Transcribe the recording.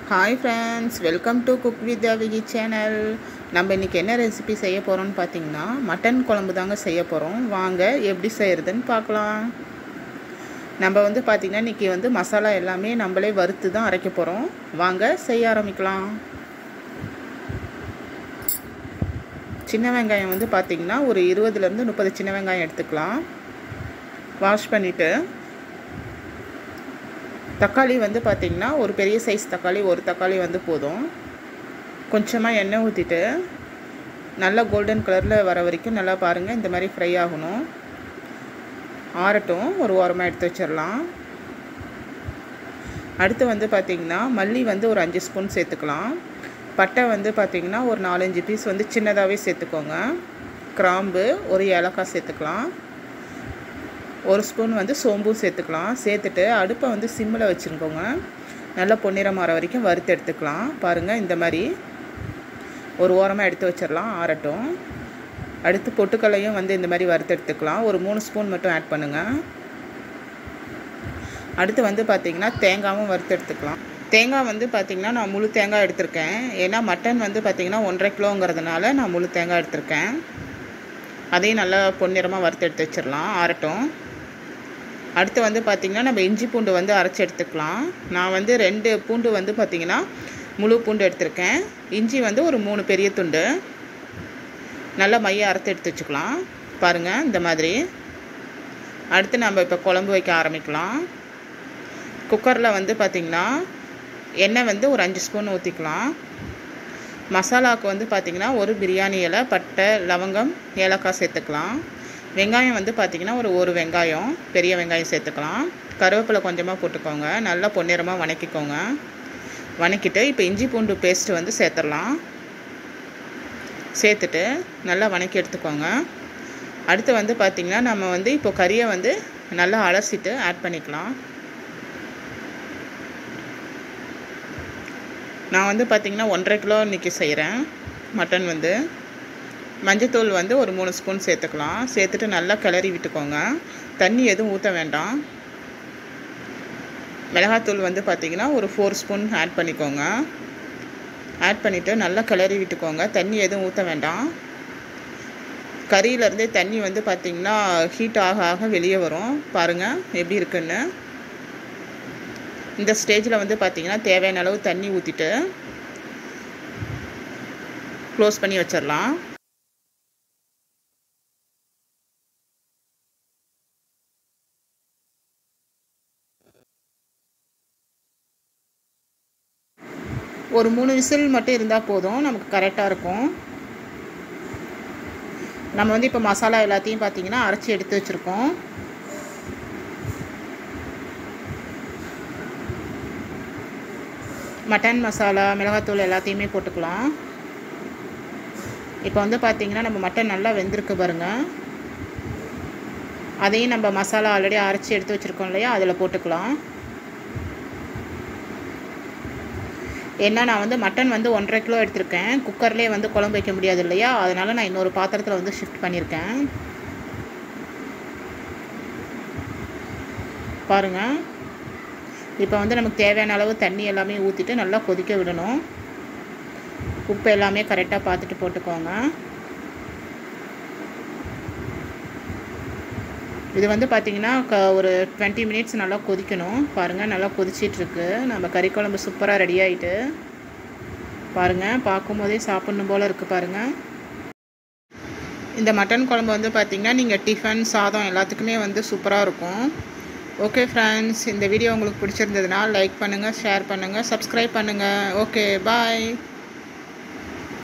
hi friends welcome to cook with Viji channel நம்ம இன்றைக்கி என்ன ரெசிபி செய்ய போகிறோம்னு பார்த்தீங்கன்னா மட்டன் குழம்பு தாங்க செய்ய போகிறோம் வாங்க எப்படி செய்கிறதுன்னு பார்க்கலாம் நம்ம வந்து பார்த்திங்கன்னா இன்றைக்கி வந்து மசாலா எல்லாமே நம்மளே வறுத்து தான் அரைக்க போகிறோம் வாங்க செய்ய ஆரம்பிக்கலாம் சின்ன வெங்காயம் வந்து பார்த்திங்கன்னா ஒரு இருபதுலேருந்து முப்பது சின்ன வெங்காயம் எடுத்துக்கலாம் வாஷ் பண்ணிவிட்டு தக்காளி வந்து பார்த்திங்கன்னா ஒரு பெரிய சைஸ் தக்காளி ஒரு தக்காளி வந்து போதும் கொஞ்சமாக எண்ணெய் ஊற்றிட்டு நல்லா கோல்டன் கலரில் வர வரைக்கும் நல்லா பாருங்கள் இந்த மாதிரி ஃப்ரை ஆகணும் ஆறட்டும் ஒரு ஓரமாக எடுத்து வச்சிடலாம் அடுத்து வந்து பார்த்திங்கன்னா மல்லி வந்து ஒரு அஞ்சு ஸ்பூன் சேர்த்துக்கலாம் பட்டை வந்து பார்த்திங்கன்னா ஒரு நாலஞ்சு பீஸ் வந்து சின்னதாகவே சேர்த்துக்கோங்க கிராம்பு ஒரு ஏலக்காய் சேர்த்துக்கலாம் ஒரு ஸ்பூன் வந்து சோம்பும் சேர்த்துக்கலாம் சேர்த்துட்டு அடுப்பை வந்து சிம்மில் வச்சுருக்கோங்க நல்லா பொன்னிறம் மாற வரைக்கும் வறுத்து எடுத்துக்கலாம் பாருங்கள் இந்த மாதிரி ஒரு ஓரமாக எடுத்து வச்சிடலாம் ஆறட்டும் அடுத்து பொட்டுக்கல்லையும் வந்து இந்த மாதிரி வறுத்து எடுத்துக்கலாம் ஒரு மூணு ஸ்பூன் மட்டும் ஆட் பண்ணுங்கள் அடுத்து வந்து பார்த்திங்கன்னா தேங்காயும் வறுத்து எடுத்துக்கலாம் தேங்காய் வந்து பார்த்திங்கன்னா நான் முழு தேங்காய் எடுத்திருக்கேன் ஏன்னா மட்டன் வந்து பார்த்திங்கன்னா ஒன்றரை கிலோங்கிறதுனால நான் முழு தேங்காய் எடுத்திருக்கேன் அதையும் நல்லா பொன்னிறமாக வறுத்து எடுத்து வச்சிடலாம் ஆறட்டும் அடுத்து வந்து பார்த்திங்கன்னா நம்ம இஞ்சி பூண்டு வந்து அரைச்சி எடுத்துக்கலாம் நான் வந்து ரெண்டு பூண்டு வந்து பார்த்திங்கன்னா முழு பூண்டு எடுத்திருக்கேன் இஞ்சி வந்து ஒரு மூணு பெரிய துண்டு நல்லா மைய அரைத்து எடுத்து வச்சுக்கலாம் பாருங்கள் இந்த மாதிரி அடுத்து நம்ம இப்போ குழம்பு வைக்க ஆரம்பிக்கலாம் குக்கரில் வந்து பார்த்திங்கன்னா எண்ணெய் வந்து ஒரு அஞ்சு ஸ்பூன் ஊற்றிக்கலாம் மசாலாவுக்கு வந்து பார்த்திங்கன்னா ஒரு பிரியாணி இலை பட்டை லவங்கம் ஏலக்காய் சேர்த்துக்கலாம் வெங்காயம் வந்து பார்த்திங்கன்னா ஒரு ஒரு வெங்காயம் பெரிய வெங்காயம் சேர்த்துக்கலாம் கருவேப்பிலை கொஞ்சமாக போட்டுக்கோங்க நல்லா பொன்னிறமாக வணக்கிக்கோங்க வணக்கிட்டு இப்போ இஞ்சி பூண்டு பேஸ்ட்டு வந்து சேர்த்துடலாம் சேர்த்துட்டு நல்லா வணக்கி எடுத்துக்கோங்க அடுத்து வந்து பார்த்திங்கன்னா நம்ம வந்து இப்போ கறியை வந்து நல்லா அலசிட்டு ஆட் பண்ணிக்கலாம் நான் வந்து பார்த்திங்கன்னா ஒன்றரை கிலோ இன்றைக்கி செய்கிறேன் மட்டன் வந்து மஞ்சத்தூள் வந்து ஒரு மூணு ஸ்பூன் சேர்த்துக்கலாம் சேர்த்துட்டு நல்லா கிளறி விட்டுக்கோங்க தண்ணி எதுவும் ஊற்ற வேண்டாம் மிளகாத்தூள் வந்து பார்த்திங்கன்னா ஒரு ஃபோர் ஸ்பூன் ஆட் பண்ணிக்கோங்க ஆட் பண்ணிவிட்டு நல்லா கிளறி விட்டுக்கோங்க தண்ணி எதுவும் ஊற்ற வேண்டாம் கறியிலேருந்தே தண்ணி வந்து பார்த்திங்கன்னா ஹீட் ஆக ஆக வெளியே வரும் பாருங்கள் எப்படி இருக்குன்னு இந்த ஸ்டேஜில் வந்து பார்த்திங்கன்னா தேவையான அளவு தண்ணி ஊற்றிட்டு க்ளோஸ் பண்ணி வச்சிடலாம் ஒரு மூணு விசில் மட்டும் இருந்தால் போதும் நமக்கு கரெக்டாக இருக்கும் நம்ம வந்து இப்போ மசாலா எல்லாத்தையும் பார்த்திங்கன்னா அரைச்சி எடுத்து வச்சுருக்கோம் மட்டன் மசாலா மிளகாத்தூள் எல்லாத்தையுமே போட்டுக்கலாம் இப்போ வந்து பார்த்திங்கன்னா நம்ம மட்டன் நல்லா வெந்திருக்கு பாருங்கள் அதையும் நம்ம மசாலா ஆல்ரெடி அரைச்சி எடுத்து வச்சுருக்கோம் இல்லையா அதில் போட்டுக்கலாம் ஏன்னா நான் வந்து மட்டன் வந்து ஒன்றரை கிலோ எடுத்திருக்கேன் குக்கர்லேயே வந்து குழம்பு வைக்க முடியாது இல்லையா அதனால் நான் இன்னொரு பாத்திரத்தில் வந்து ஷிஃப்ட் பண்ணியிருக்கேன் பாருங்கள் இப்போ வந்து நமக்கு தேவையான அளவு தண்ணி எல்லாமே ஊற்றிட்டு நல்லா கொதிக்க விடணும் உப்பு எல்லாமே கரெக்டாக பார்த்துட்டு போட்டுக்கோங்க இது வந்து பார்த்திங்கன்னா க ஒரு டுவெண்ட்டி மினிட்ஸ் நல்லா கொதிக்கணும் பாருங்கள் நல்லா கொதிச்சிட்ருக்கு நம்ம கறி குழம்பு சூப்பராக ரெடி ஆகிட்டு பாருங்கள் பார்க்கும்போதே சாப்பிட்ணும் போல் இருக்குது பாருங்கள் இந்த மட்டன் குழம்பு வந்து பார்த்திங்கன்னா நீங்கள் டிஃபன் சாதம் எல்லாத்துக்குமே வந்து சூப்பராக இருக்கும் ஓகே ஃப்ரெண்ட்ஸ் இந்த வீடியோ உங்களுக்கு பிடிச்சிருந்ததுன்னா லைக் பண்ணுங்கள் ஷேர் பண்ணுங்கள் சப்ஸ்கிரைப் பண்ணுங்கள் ஓகே பாய்